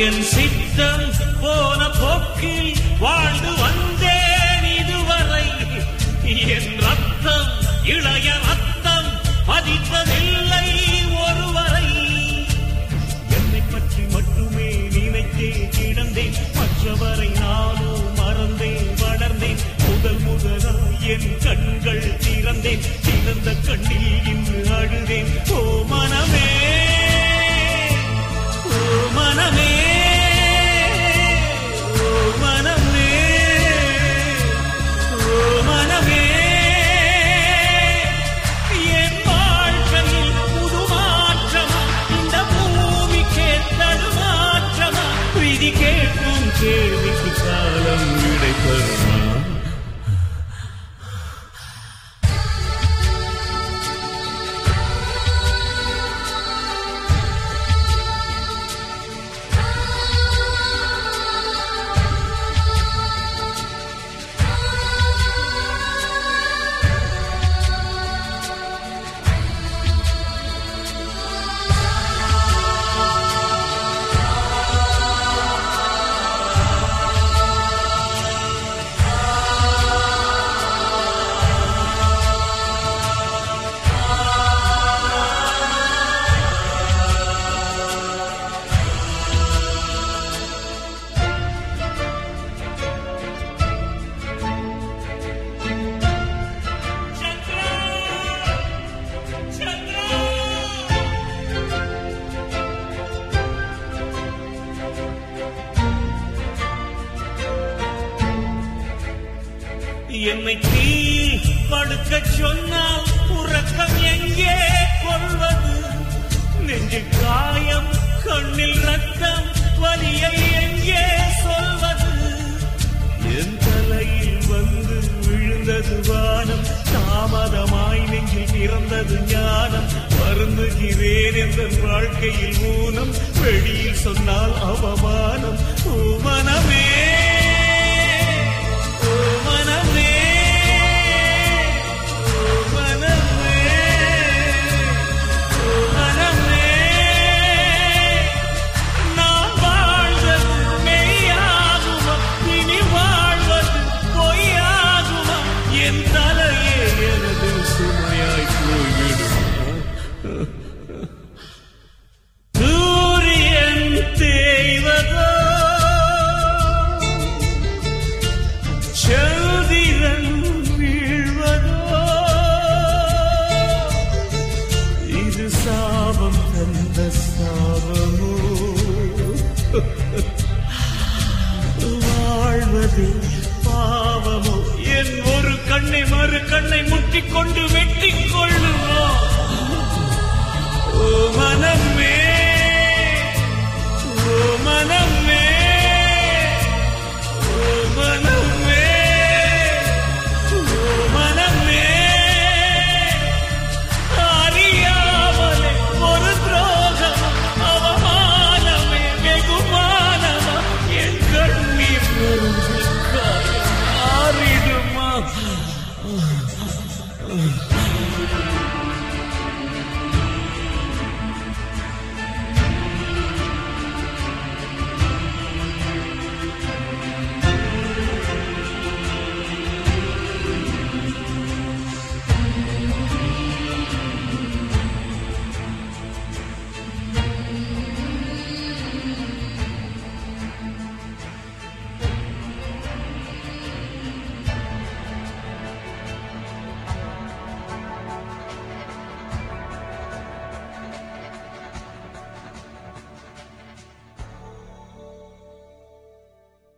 என் சித்தம் போன போக்கில் வாழ்ந்து வந்தேன் இதுவரை என் ரத்தம் இளைய ரத்தம் பதித்ததில்லை ஒருவரை என்னை பற்றி மட்டுமே நினைத்தே கிடந்தேன் மற்றவரை நானோ மறந்தேன் வளர்ந்தேன் முதல் முதலாய் என் கண்கள் திறந்தேன் திறந்த கண்ணில் இன்று அழுதேன் ஓ மனமே ஓ மனமே ஓ மனமே ஓ மனமே என் வாழ்க்கையில் புது மாற்றமா இந்த பூமிக்கே தடுமாற்றமா விதி கேட்கும் கேள்விக்கு காலம் விடை தருமா என்னை தீ படுக்க சொன்னால் உறக்கம் எங்கே கொள்வது நெஞ்சில் காயம் கண்ணில் ரத்தம் வலியை எங்கே சொல்வது என் தலையில் வந்து விழுந்தது வானம் தாமதமாய் நெஞ்சில் பிறந்தது ஞானம் வருந்துகிறேன் என்ற வாழ்க்கையில் ஊனம் வெளியில் சொன்னால் அவமானம் ஓ மனமே